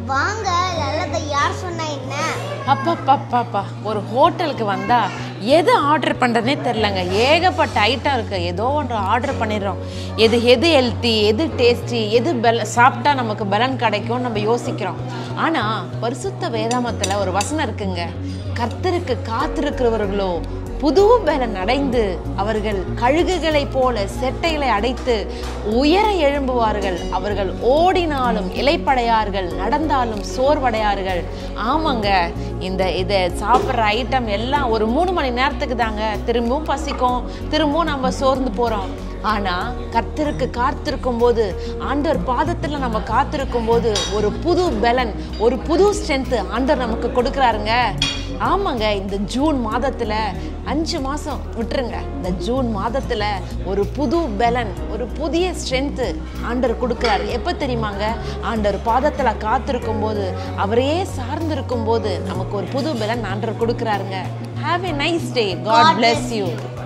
வாங்க நல்லதை யார் சொன்னா என்ன அப்பப்பப்பப்பா ஒரு ஹோட்டலுக்கு வந்தா எது ஆர்டர் பண்ணுறதுனே தெரிலங்க ஏகப்பட்ட ஐட்டம் இருக்குது ஏதோ ஒன்று ஆர்டர் பண்ணிடுறோம் எது எது ஹெல்த்தி எது டேஸ்டி எது பெல சாப்பிட்டா நமக்கு பலன் கிடைக்கும் நம்ம யோசிக்கிறோம் ஆனால் பரிசுத்த வேதாமத்தில் ஒரு வசனம் இருக்குங்க கர்த்தருக்கு காத்திருக்கிறவர்களோ புது பலன் அடைந்து அவர்கள் கழுகுகளைப் போல செட்டைகளை அடைத்து உயர எழும்புவார்கள் அவர்கள் ஓடினாலும் இலைப்படையார்கள் நடந்தாலும் சோர்வடையார்கள் ஆமாங்க இந்த இதை சாப்பிட்ற ஐட்டம் எல்லாம் ஒரு மூணு மணி நேரத்துக்கு தாங்க திரும்பவும் பசிக்கும் திரும்பவும் நம்ம சோர்ந்து போகிறோம் ஆனால் கர்த்தருக்கு காத்திருக்கும் போது ஆண்டவர் பாதத்தில் நம்ம காத்திருக்கும் போது ஒரு புது பலன் ஒரு புது ஸ்ட்ரென்த்து ஆண்டவர் நமக்கு கொடுக்குறாருங்க ஆமாங்க இந்த ஜூன் மாதத்தில் அஞ்சு மாதம் விட்டுருங்க இந்த ஜூன் மாதத்தில் ஒரு புது பலன் ஒரு புதிய ஸ்ட்ரென்த்து ஆண்டவர் கொடுக்குறாரு எப்போ தெரியுமாங்க ஆண்டவர் பாதத்தில் காத்திருக்கும் போது அவரையே சார்ந்திருக்கும் போது நமக்கு ஒரு புது பலன் ஆண்டவர் கொடுக்குறாருங்க have a nice day God bless you